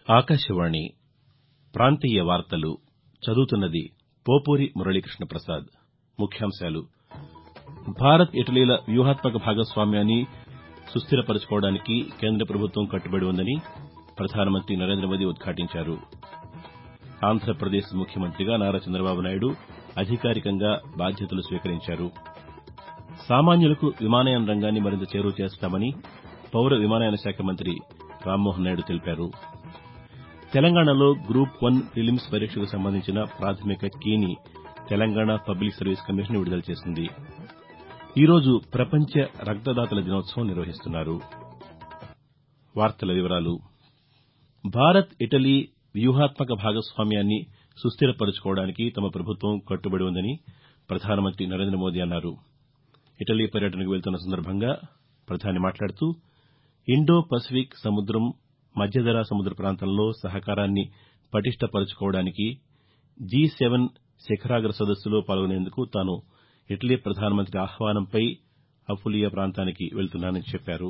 ఆకాశవాణి ప్రాంతీయ వార్తలు చదువుతున్నది పోపూరి మురళీకృష్ణ ప్రసాద్ ముఖ్యాంశాలు భారత్ ఇటలీల వ్యూహాత్మక భాగస్వామ్యాన్ని సుస్టిరపరచుకోవడానికి కేంద్ర ప్రభుత్వం కట్టుబడి ఉందని ప్రధానమంత్రి నరేంద్ర మోదీ ఉద్ఘాటించారు ఆంధ్రప్రదేశ్ ముఖ్యమంత్రిగా నారా చంద్రబాబు నాయుడు అధికారికంగా బాధ్యతలు స్వీకరించారు సామాన్యులకు విమానయాన రంగాన్ని మరింత చేరువ చేస్తామని పౌర విమానయాన శాఖ మంత్రి రామ్మోహన్ నాయుడు తెలిపారు తెలంగాణలో గ్రూప్ వన్ ప్రిలిమ్స్ పరీక్షకు సంబంధించిన ప్రాథమిక కీని తెలంగాణ పబ్లిక్ సర్వీస్ కమిషన్ విడుదల చేసింది ఈ రోజు ప్రపంచ రక్తదాతల దినోత్సవం నిర్వహిస్తున్నారు భారత్ ఇటలీ వ్యూహాత్మక భాగస్వామ్యాన్ని సుస్టిరపరచుకోవడానికి తమ ప్రభుత్వం కట్టుబడి ఉందని ప్రధానమంత్రి నరేంద్ర మోదీ అన్నారు ఇటలీ పర్యటనకు వెళ్తున్న సందర్భంగా ప్రధాని మాట్లాడుతూ ఇండో పసిఫిక్ సముద్రం మధ్యధరా సముద్ర ప్రాంతంలో సహకారాన్ని పటిష్టపరచుకోవడానికి జి సెవెన్ శిఖరాగ్ర సదస్సులో పాల్గొనేందుకు తాను ఇటలీ ప్రధానమంత్రి ఆహ్వానంపై అపులియా ప్రాంతానికి వెళ్తున్నానని చెప్పారు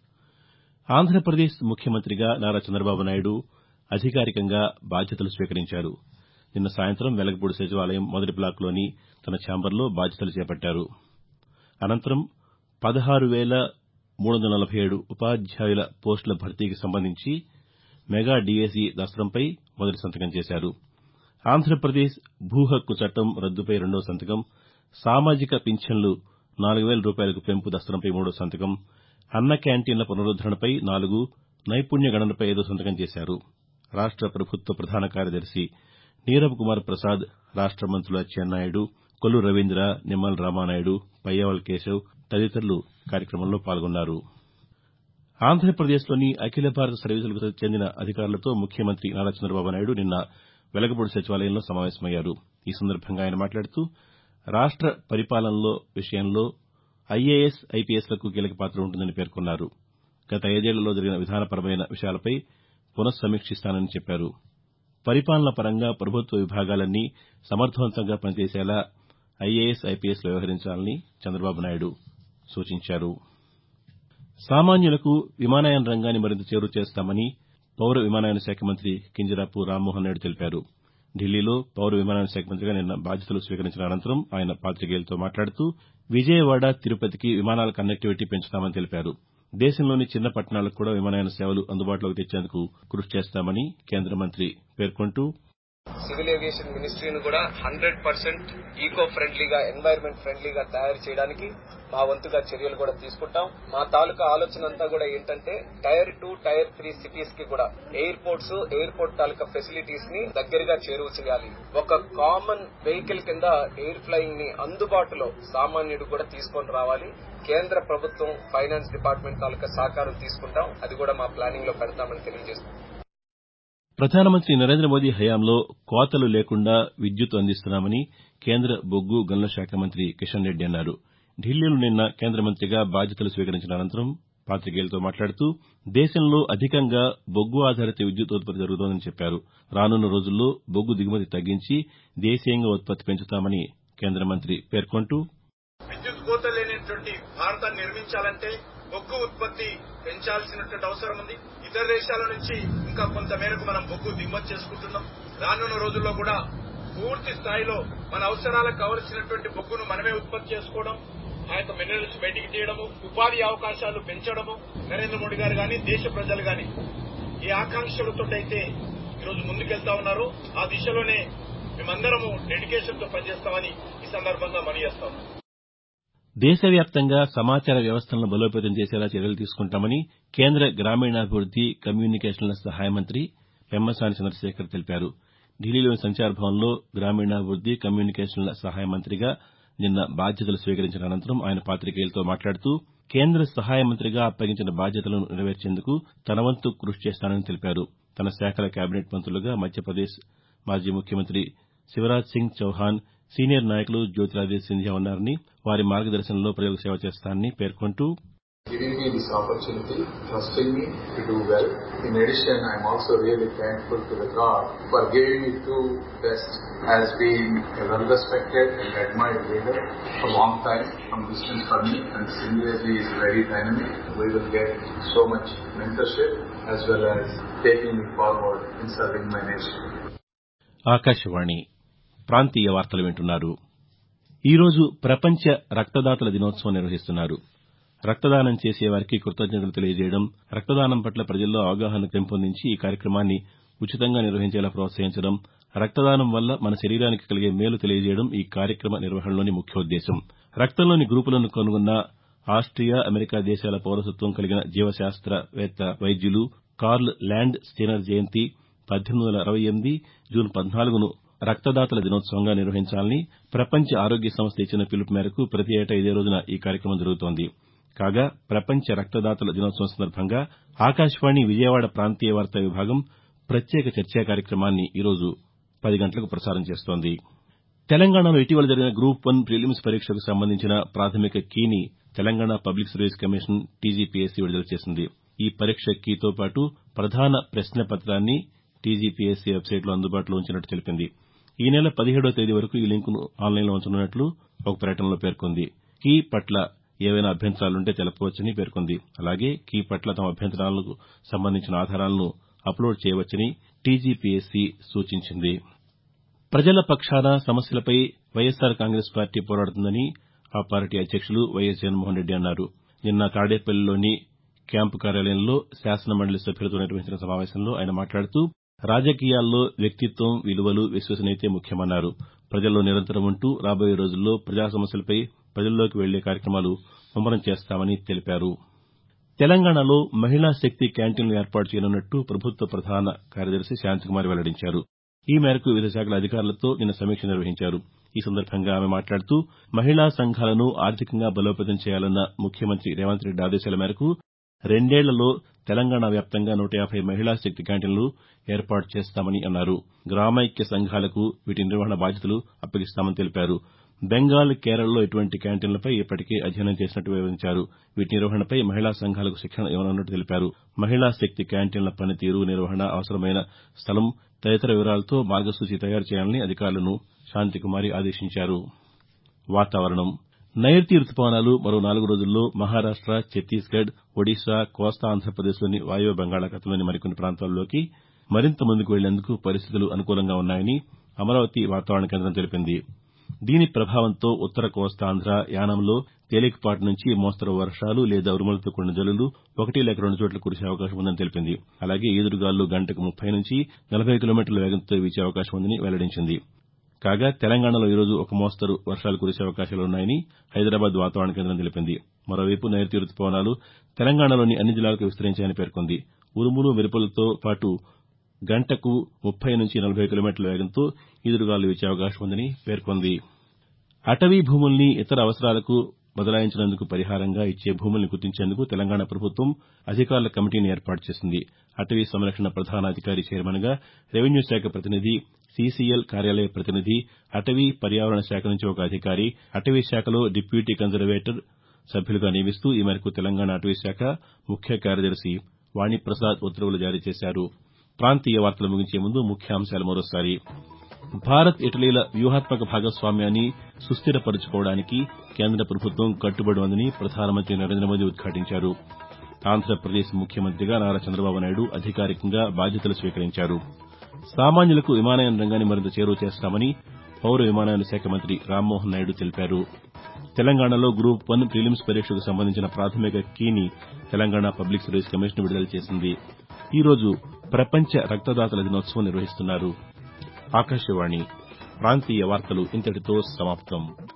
ఆంధ్రప్రదేశ్ ముఖ్యమంత్రిగా నారా చంద్రబాబు నాయుడు అధికారికంగా బాధ్యతలు స్వీకరించారు నిన్న సాయంత్రం వెలగపూడి సచివాలయం మొదటి బ్లాక్లోని తన ఛాంబర్లో బాధ్యతలు చేపట్టారు అనంతరం పదహారు వేల మూడు వందల నలభై ఏడు ఉపాధ్యాయుల పోస్టుల భర్తీకి సంబంధించి మెగా డీఏసీ దస్త్రంపై మొదటి సంతకం చేశారు ఆంధ్రప్రదేశ్ భూ హక్కు చట్టం రద్దుపై రెండో సంతకం సామాజిక పింఛన్లు నాలుగు వేల రూపాయలకు పెంపు దస్త్రంపై మూడో సంతకం అన్న క్యాంటీన్ల పునరుద్దరణపై నాలుగు నైపుణ్య గణనపై ఐదో సంతకం చేశారు రాష్ట ప్రభుత్వ ప్రధాన కార్యదర్శి నీరబ్ కుమార్ ప్రసాద్ రాష్ట మంత్రులు అచ్చెన్నాయుడు కొల్లు రవీంద్ర నిమ్మల రామానాయుడు పయ్యావుల కేశవ్ తదితరులు కార్యక్రమంలో పాల్గొన్నారు ఆంధ్రప్రదేశ్లోని అఖిల భారత సర్వీసులకు చెందిన అధికారులతో ముఖ్యమంత్రి నారా చంద్రబాబు నాయుడు నిన్న వెలగపూడి సచివాలయంలో సమావేశమయ్యారు ఈ సందర్భంగా ఆయన మాట్లాడుతూ రాష్ట పరిపాలన విషయంలో ఐఏఎస్ ఐపీఎస్లకు కీలక పాత్ర ఉంటుందని పేర్కొన్నారు గత ఐదేళ్లలో జరిగిన విధానపరమైన విషయాలపై పునఃసమీక్షిస్తానని చెప్పారు పరిపాలనా పరంగా ప్రభుత్వ విభాగాలన్నీ సమర్దవంతంగా పనిచేసేలా ఐఏఎస్ ఐపీఎస్లు వ్యవహరించాలని చంద్రబాబు నాయుడు సూచించారు సామాన్యులకు విమానయాన రంగాన్ని మరింత చేరువ చేస్తామని పౌర విమానయాన శాఖ మంత్రి కింజరాపు రామ్మోహన్ నాయుడు తెలిపారు ఢిల్లీలో పౌర విమానయాన శాఖ మంత్రిగా నిన్న బాధ్యతలు స్వీకరించిన అనంతరం ఆయన పాతికేయులతో మాట్లాడుతూ విజయవాడ తిరుపతికి విమానాల కనెక్టివిటీ పెంచుతామని తెలిపారు దేశంలోని చిన్న పట్టణాలకు కూడా విమానయాన సేవలు అందుబాటులోకి తెచ్చేందుకు కృషి చేస్తామని కేంద్ర మంత్రి పేర్కొంటూ సివిల్ ఏవియేషన్ మినిస్ట్రీని కూడా హండ్రెడ్ పర్సెంట్ ఈకో ఫ్రెండ్లీగా ఎన్వైరన్మెంట్ ఫ్రెండ్లీగా తయారు చేయడానికి మా వంతుగా చర్యలు కూడా తీసుకుంటాం మా తాలూకా ఆలోచన అంతా కూడా ఏంటంటే tier two tier three cities కి కూడా ఎయిర్పోర్ట్స్ ఎయిర్పోర్ట్ తాలూకా ఫెసిలిటీస్ ని దగ్గరగా చేరువ చేయాలి ఒక కామన్ వెహికల్ కింద ఎయిర్ ఫ్లయింగ్ ని అందుబాటులో సామాన్యుడు కూడా తీసుకొని రావాలి కేంద్ర ప్రభుత్వం ఫైనాన్స్ డిపార్ట్మెంట్ తాలూకా సహకారం తీసుకుంటాం అది కూడా మా ప్లానింగ్ లో పెడతామని తెలియజేస్తున్నాం ప్రధానమంత్రి నరేంద్ర మోదీ హయాంలో కోతలు లేకుండా విద్యుత్ అందిస్తున్నామని కేంద్ర బొగ్గు గనుల శాఖ మంత్రి కిషన్ రెడ్డి అన్నారు ఢిల్లీలో నిన్న కేంద్ర మంత్రిగా బాధ్యతలు స్వీకరించిన అనంతరం పాతికేయులతో మాట్లాడుతూ దేశంలో అధికంగా బొగ్గు ఆధారిత విద్యుత్ ఉత్పత్తి జరుగుతోందని చెప్పారు రానున్న రోజుల్లో బొగ్గు దిగుమతి తగ్గించి దేశీయంగా ఉత్పత్తి పెంచుతామని కేంద్ర మంత్రి పేర్కొంటూ విద్యుత్ కోత లేనటువంటి భారతాన్ని నిర్మించాలంటే బొగ్గు ఉత్పత్తి పెంచాల్సినటువంటి అవసరం ఉంది ఇతర దేశాల నుంచి ఇంకా కొంత మేరకు మనం బొగ్గు దిగుమతి చేసుకుంటున్నాం రానున్న రోజుల్లో కూడా పూర్తి స్థాయిలో మన అవసరాలకు కావలసినటువంటి బొగ్గును మనమే ఉత్పత్తి చేసుకోవడం ఆ యొక్క మినరల్స్ బయటికి తీయడము ఉపాధి అవకాశాలు పెంచడము నరేంద్ర మోడీ గారు గాని దేశ ప్రజలు గాని ఏ ఆకాంక్షలతో అయితే ఈరోజు ముందుకెళ్తా ఉన్నారో ఆ దిశలోనే మేమందరము డెడికేషన్ తో పనిచేస్తామని ఈ సందర్భంగా మనయేస్తాం దేశవ్యాప్తంగా సమాచార వ్యవస్థలను బలోపేతం చేసేలా చర్యలు తీసుకుంటామని కేంద్ర గ్రామీణాభివృద్ది కమ్యూనికేషన్ల సహాయ మంత్రి పెమ్మసాని చంద్రశేఖర్ తెలిపారు ఢిల్లీలోని సంచార్ భవన్లో గ్రామీణాభివృద్ది కమ్యూనికేషన్ల సహాయ మంత్రిగా నిన్న బాధ్యతలు స్వీకరించిన అనంతరం ఆయన పాతికేయులతో మాట్లాడుతూ కేంద్ర సహాయ మంత్రిగా అప్పగించిన బాధ్యతలను నెరవేర్చేందుకు తన వంతు కృషి చేస్తానని తెలిపారు తన శాఖల కేబినెట్ మంత్రులుగా మధ్యప్రదేశ్ మాజీ ముఖ్యమంత్రి శివరాజ్ సింగ్ చౌహాన్ సీనియర్ నాయకులు జ్యోతిరాదిత్య సింధియా ఉన్నారని వారి మార్గదర్శనంలో ప్రజలకు సేవ చేస్తానని పేర్కొంటూ giving me this opportunity, trusting me to do well. In addition, I'm also really thankful to the God for giving me two best as being a well-respected and admired leader for a long time from distance for me and similarly is very dynamic. We will get so much mentorship as well as taking me forward in serving my nation. Akashvani ప్రాంతీయ వార్తలు వింటున్నారు ఈరోజు ప్రపంచ రక్తదాతల దినోత్సవం నిర్వహిస్తున్నారు రక్తదానం చేసే వారికి కృతజ్ఞతలు తెలియజేయడం రక్తదానం పట్ల ప్రజల్లో అవగాహన పెంపొందించి ఈ కార్యక్రమాన్ని ఉచితంగా నిర్వహించేలా ప్రోత్సహించడం రక్తదానం వల్ల మన శరీరానికి కలిగే మేలు తెలియజేయడం ఈ కార్యక్రమ నిర్వహణలోని ముఖ్యోద్దేశం రక్తంలోని గ్రూపులను కనుగొన్న ఆస్టియా అమెరికా దేశాల పౌరసత్వం కలిగిన జీవశాస్త్రవేత్త వైద్యులు కార్ల్ ల్యాండ్ స్టీనర్ జయంతి పద్దెనిమిది వందల అరవై ఎనిమిది జూన్ పద్నాలుగును రక్తదాతల దినోత్సవంగా నిర్వహించాలని ప్రపంచ ఆరోగ్య సంస్థ ఇచ్చిన పిలుపు మేరకు ప్రతి ఏటా ఇదే రోజున ఈ కార్యక్రమం జరుగుతోంది కాగా ప్రపంచ రక్తదాతల దినోత్సవం సందర్భంగా ఆకాశవాణి విజయవాడ ప్రాంతీయ వార్తా విభాగం ప్రత్యేక చర్చా కార్యక్రమాన్ని ఈరోజు పది గంటలకు ప్రసారం చేస్తోంది తెలంగాణలో ఇటీవల జరిగిన గ్రూప్ వన్ ప్రిలిమ్స్ పరీక్షకు సంబంధించిన ప్రాథమిక కీని Telangana public service commission TGPSC విడుదల చేసింది ఈ పరీక్ష కీతో పాటు ప్రధాన ప్రశ్న పత్రాన్ని టీజీపీఎస్సీ వెబ్సైట్లో అందుబాటులో ఉంచినట్టు తెలిపింది ఈ నెల పదిహేడో తేదీ వరకు ఈ లింకును ఆన్లైన్లో ఉంచనున్నట్లు ఒక ప్రకటనలో పేర్కొంది కీ పట్ల ఏవైనా అభ్యంతరాలుంటే తెలపవచ్చని పేర్కొంది అలాగే కీ పట్ల తమ అభ్యంతరాలకు సంబంధించిన ఆధారాలను అప్లోడ్ చేయవచ్చని టీజీపీఎస్సీ సూచించింది ప్రజల పక్షాన సమస్యలపై వైఎస్సార్ కాంగ్రెస్ పార్టీ పోరాడుతుందని ఆ పార్టీ అధ్యక్షులు వైఎస్ జగన్మోహన్ రెడ్డి అన్నారు నిన్న తాడేపల్లిలోని క్యాంపు కార్యాలయంలో శాసనమండలి సభ్యులతో నిర్వహించిన సమావేశంలో ఆయన మాట్లాడుతూ రాజకీయాల్లో వ్యక్తిత్వం విలువలు విశ్వసనీయతే ముఖ్యమన్నారు ప్రజల్లో నిరంతరం ఉంటూ రాబోయే రోజుల్లో ప్రజా సమస్యలపై ప్రజల్లోకి వెళ్లే కార్యక్రమాలు ముమ్మరం చేస్తామని తెలిపారు తెలంగాణలో మహిళా శక్తి క్యాంటీన్లు ఏర్పాటు చేయనున్నట్టు ప్రభుత్వ ప్రధాన కార్యదర్శి శాంతికుమారి వెల్లడించారు ఈ మేరకు వివిధ శాఖల అధికారులతో నిన్న సమీక్ష నిర్వహించారు ఈ సందర్భంగా ఆమె మాట్లాడుతూ మహిళా సంఘాలను ఆర్థికంగా బలోపేతం చేయాలన్న ముఖ్యమంత్రి రేవంత్ రెడ్డి ఆదేశాల మేరకు రెండేళ్లలో తెలంగాణ వ్యాప్తంగా నూట యాభై మహిళా శక్తి క్యాంటీన్లు ఏర్పాటు చేస్తామని అన్నారు గ్రామైక్య సంఘాలకు వీటి నిర్వహణ బాధ్యతలు అప్పగిస్తామని తెలిపారు బెంగాల్ కేరళలో ఇటువంటి క్యాంటీన్లపై ఇప్పటికే అధ్యయనం చేసినట్టు వివరించారు వీటి నిర్వహణపై మహిళా సంఘాలకు శిక్షణ ఇవ్వనున్నట్టు తెలిపారు మహిళా శక్తి క్యాంటీన్ల పనితీరు నిర్వహణ అవసరమైన స్థలం తదితర వివరాలతో మార్గసూచి తయారు చేయాలని అధికారులను శాంతికుమారి ఆదేశించారు వాతావరణం నైరుతి రుతుపవనాలు మరో నాలుగు రోజుల్లో మహారాష్ట ఛత్తీస్గఢ్ ఒడిశా కోస్తా ఆంధ్రప్రదేశ్లోని వాయువ్య బంగాళాఖాతంలోని మరికొన్ని ప్రాంతాల్లోకి మరింత ముందుకు వెళ్లేందుకు పరిస్థితులు అనుకూలంగా ఉన్నాయని అమరావతి వాతావరణ కేంద్రం తెలిపింది దీని ప్రభావంతో ఉత్తర కోస్తాంధ్ర యానంలో తేలికపాటి నుంచి మోస్తరు వర్షాలు లేదా ఉరుములతో కూడిన జల్లులు ఒకటి లేక రెండు చోట్ల కురిసే అవకాశం ఉందని తెలిపింది అలాగే ఈదురుగాలులు గంటకు ముప్పై నుంచి నలభై కిలోమీటర్ల వేగంతో వీచే అవకాశం ఉందని వెల్లడించింది కాగా తెలంగాణలో ఈరోజు ఒక మోస్తరు వర్షాలు కురిసే అవకాశాలున్నాయని హైదరాబాద్ వాతావరణ కేంద్రం తెలిపింది మరోవైపు నైరుతి రుతుపవనాలు తెలంగాణలోని అన్ని జిల్లాలకు విస్తరించాయని పేర్కొంది ఉరుములు మెరుపులతో పాటు గంటకు ముప్పై నుంచి నలభై కిలోమీటర్ల వేగంతో ఈదురుగాలులు వీచే అవకాశం ఉందని పేర్కొంది అటవీ భూముల్ని ఇతర అవసరాలకు బదలాయించినందుకు పరిహారంగా ఇచ్చే భూముల్ని గుర్తించేందుకు తెలంగాణ ప్రభుత్వం అధికారుల కమిటీని ఏర్పాటు చేసింది అటవీ సంరక్షణ ప్రధాన అధికారి చైర్మన్గా రెవెన్యూ శాఖ ప్రతినిధి సీసీఎల్ కార్యాలయ ప్రతినిధి అటవీ పర్యావరణ శాఖ నుంచి ఒక అధికారి అటవీ శాఖలో డిప్యూటీ కన్జర్వేటర్ సభ్యులుగా నియమిస్తూ ఈ మేరకు తెలంగాణ అటవీ శాఖ ముఖ్య కార్యదర్శి వాణిప్రసాద్ ఉత్తర్వులు జారీ చేశారు ప్రాంతీయ వార్తలు ముగించే ముందు ముఖ్యాంశాలు మరోసారి భారత్ ఇటలీల వ్యూహాత్మక భాగస్వామ్యాన్ని సుస్టిరపరచుకోవడానికి కేంద్ర ప్రభుత్వం కట్టుబడి ఉందని ప్రధానమంత్రి నరేంద్ర మోదీ ఉద్ఘాటించారు ఆంధ్రప్రదేశ్ ముఖ్యమంత్రిగా నారా చంద్రబాబు నాయుడు అధికారికంగా బాధ్యతలు స్వీకరించారు సామాన్యులకు విమానయాన రంగాన్ని మరింత చేరువ చేస్తామని పౌర విమానయాన శాఖ మంత్రి రామ్మోహన్ నాయుడు తెలిపారు తెలంగాణలో గ్రూప్ వన్ ప్రిలిమ్స్ పరీక్షకు సంబంధించిన ప్రాథమిక కీని తెలంగాణ పబ్లిక్ సర్వీస్ కమిషన్ విడుదల చేసింది ఈ రోజు ప్రపంచ రక్తదాతల దినోత్సవం నిర్వహిస్తున్నారు ఆకాశవాణి ప్రాంతీయ వార్తలు ఇంతటితో సమాప్తం